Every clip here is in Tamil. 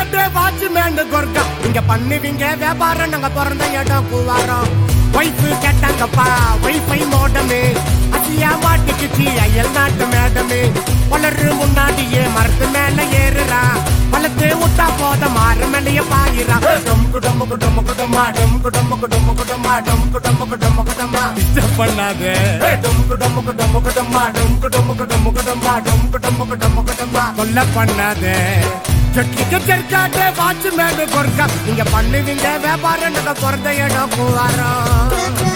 ஜெர்காட்டே வாட்ச்மேன் கொர்க்கா இங்க பண்ணுவீங்க வியாபாரம் நாங்க பிறந்த இடம் கூவாரம் வைஃபு கேட்டாங்கப்பா வைஃபை மோடமே அசியா மாட்டிக்குச்சி அயல் நாட்டு மேடமே வளரு முன்னாடியே மரத்து மேல ஏறுறா பழத்து விட்டா போத மாறு மேலைய பாயிரா டொம்கு டொம்கு டொம்கு டொம்மா டொம்கு டொம்கு டொம்கு டொம்மா டொம்கு டொம்கு டொம்கு டொம்மா டிஸ்டர்ப் பண்ணாத டொம்கு டொம்கு டொம்கு டொம்மா டொம்கு டொம்கு டொம்கு டொம்மா டொம்கு டொம்கு டொம்கு டொம்மா கொல்ல பண்ணாத செட்லிக்கு செர்க்காட்டே வாட்ச்மேன் கொர்க்கா நீங்க பண்ணுவீங்க வியாபாரம் நாங்க பிறந்த இடம் கூவாரம்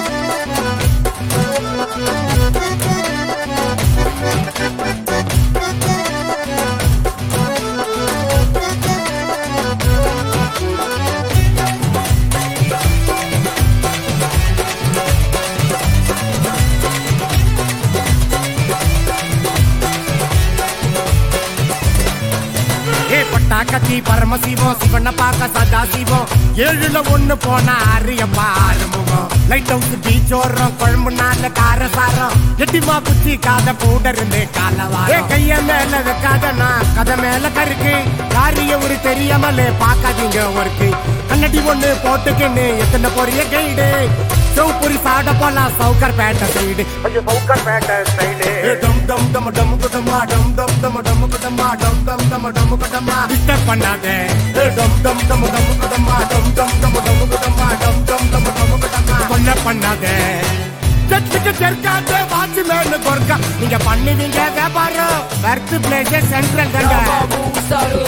ஏ பட்டா கத்தி பரமசிவம் சிவனை பார்க்க சதா சிவம் ஏழுல ஒண்ணு போனா ஆரியப்பா ஆறுமுகம் லைட் ஹவுஸ் பீச் ஓடுறோம் குழம்பு நாள்ல கார சாரம் எட்டிமா புச்சி காத கூட இருந்து காலவாரம் ஏ கைய மேல வைக்காத நான் கதை மேல கருக்கு காரிய ஒரு தெரியாமலே பார்க்காதீங்க ஒருக்கு கண்ணடி ஒண்ணு போட்டுக்கின்னு எத்தனை பொரிய கைடு சௌப்புரி சாட போலாம் சவுக்கர் பேட்டை சைடு ஐயோ சவுக்கர் பேட்டை சைடு டம் டம் டம் டம் குடமா டம் டம் டம் டம் குடமா டம் டம் டம் டம் குடமா டிஸ்டர்ப் பண்ணாதே டம் டம் டம் டம் குடமா டம் டம் டம் டம் குடமா டம் டம் டம் டம் குடமா கொல்ல பண்ணாதே செட்டுக்கு செர்க்காதே வாட்ச்மேன் கொர்க்கா நீங்க பண்ணுவீங்க வியாபாரம் வர்க் பிளேஸ் சென்ட்ரல் தாங்க బాబు వస్తారు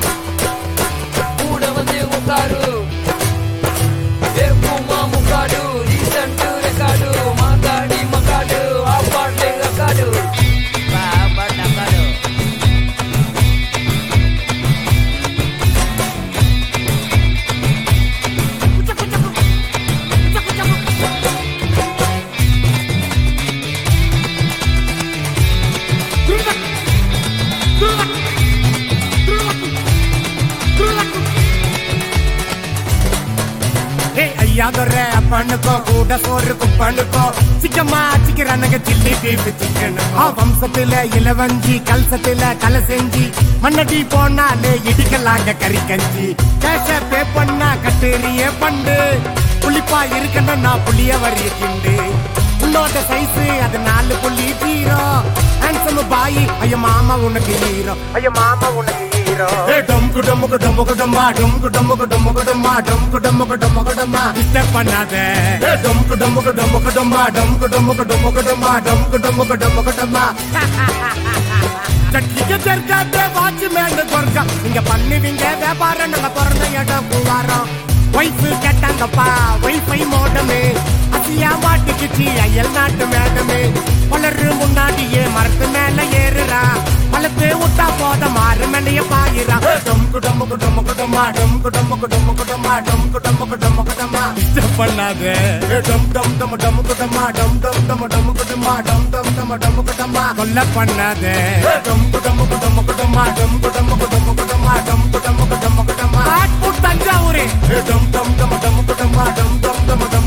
కూడా మంది ఉన్నారు రేపు మా ముఖాడు రీసెంట్ రికార్డు మాట్లాడి మకాడు ఆ పాటలే రకాడు బాబా నకాడు ஏய் ஐயா துரை பண்ணுக்கோ கூட சோறு குப்பனுக்கோ சிக்கம்மா சிக்கிறானுங்க சில்லி பீஃப் சிக்கன் ஆ வம்சத்துல இளவஞ்சி கல்சத்துல கலை செஞ்சி மண்ணடி போனாலே இடிக்கலாங்க கறி கஞ்சி கேஷ பே பண்ணா கட்டேரிய பண்டு புளிப்பா இருக்கணும் நான் புளிய வரிய கிண்டு உன்னோட சைஸ் அது நாலு புள்ளி ஜீரோ ஹேண்ட்ஸம் பாய் ஐயோ மாமா உனக்கு ஹீரோ ஐயோ மாமா உனக்கு ஹீரோ டொம்கு டொம்கு டொம்கு டொம்மா டொம்கு டொம்கு டொம்கு டொம்மா டொம்கு டொம்கு டொம்கு டொம்மா டிஸ்டர்ப் பண்ணாத டொம்கு டொம்கு டொம்கு டொம்மா டொம்கு டொம்கு டொம்கு டொம்மா டொம்கு டொம்கு டொம்கு டொம்மா சட்லிக்கு தெற்காத்தே வாட்ச்மேன் கொர்க்கா நீங்க பண்ணுவீங்க வியாபாரம் நாங்க பிறந்த இடம் கூவாரம் வைஃபு கேட்டாங்கப்பா வைஃபை மோடமே அசியா மாட்டிக்குச்சி அயல் நாட்டு மேடமே வளரு முன்னாடியே மரத்து மேல ஏறுறா பழத்து விட்டா போத மாறு மேலைய பாயிரா டொம்கு டொம்கு டொம்கு டொம்மா டொம்கு டொம்கு டொம்கு டொம்மா டொம்கு டொம்கு டொம்கு டொம்மா டிஸ்டர்ப் பண்ணாத டம் டம் டம் டொம்கு டொம்மா டம் டம் டம் டொம்கு டொம்மா டம் டம் டம் டொம்கு டொம்மா கொல்ல பண்ணாத டொம்கு டொம்கு டொம்கு டொம்மா டொம்கு டொம்கு டொம்கு டொம்மா டொம்கு டொம்கு டொம்கு டொம்மா தஞ்சாவூர் டம் டம் டம் டம் டம் டம் டம் டம் டம்